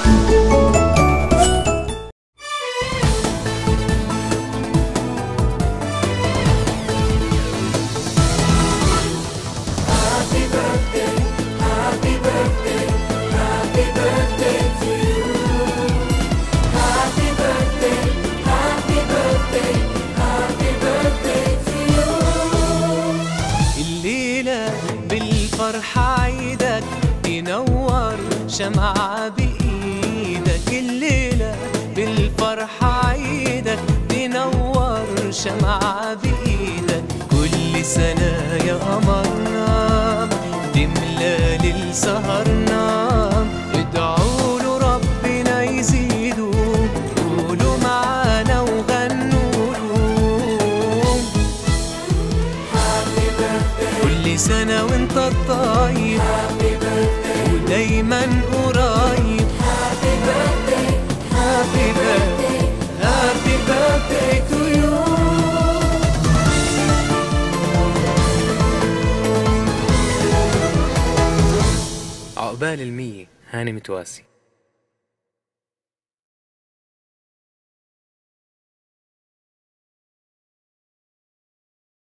الليلة بالفرحة عيدك تنور شمعة بإيدك الليلة بالفرحة عيدك تنور شمعة بإيدك كل سنة يا قمرنا تملى ليل سهرنا ادعوا له ربنا يزيده قولوا معانا وغنوا له كل سنة وانت طيب ودايما قريب هابي بيرثداي هابي بيرثداي هابي بيرثداي تو يو عقبال المية هاني متواسي